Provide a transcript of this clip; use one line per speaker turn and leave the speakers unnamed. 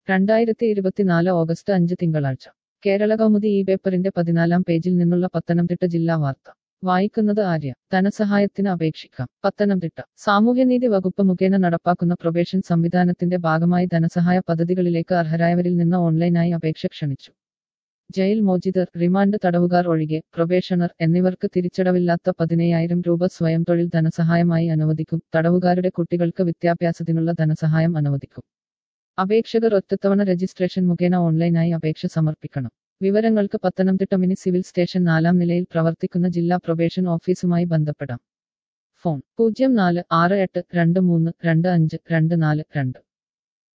രണ്ടായിരത്തി ഇരുപത്തിനാല് ഓഗസ്റ്റ് അഞ്ച് തിങ്കളാഴ്ച കേരള കൗമുദി ഈ പേപ്പറിന്റെ പതിനാലാം പേജിൽ നിന്നുള്ള പത്തനംതിട്ട ജില്ലാ വാർത്ത വായിക്കുന്നത് ആര്യ ധനസഹായത്തിന് അപേക്ഷിക്കാം പത്തനംതിട്ട സാമൂഹ്യനീതി വകുപ്പ് മുഖേന നടപ്പാക്കുന്ന പ്രൊബേഷൻ സംവിധാനത്തിന്റെ ഭാഗമായി ധനസഹായ പദ്ധതികളിലേക്ക് അർഹരായവരിൽ നിന്ന് ഓൺലൈനായി അപേക്ഷ ക്ഷണിച്ചു ജയിൽ മോചിതർ റിമാൻഡ് തടവുകാർ ഒഴികെ പ്രൊബേഷണർ എന്നിവർക്ക് തിരിച്ചടവില്ലാത്ത പതിനയ്യായിരം രൂപ സ്വയം തൊഴിൽ ധനസഹായമായി അനുവദിക്കും തടവുകാരുടെ കുട്ടികൾക്ക് വിദ്യാഭ്യാസത്തിനുള്ള ധനസഹായം അനുവദിക്കും അപേക്ഷകർ ഒറ്റത്തവണ രജിസ്ട്രേഷൻ മുഖേന ഓൺലൈനായി അപേക്ഷ സമർപ്പിക്കണം വിവരങ്ങൾക്ക് പത്തനംതിട്ട മിനി സിവിൽ സ്റ്റേഷൻ നാലാം നിലയിൽ പ്രവർത്തിക്കുന്ന ജില്ലാ പ്രൊബേഷൻ ഓഫീസുമായി ബന്ധപ്പെടാം ഫോൺ പൂജ്യം നാല് ആറ് എട്ട് രണ്ട് മൂന്ന് രണ്ട് അഞ്ച് രണ്ട് നാല് രണ്ട്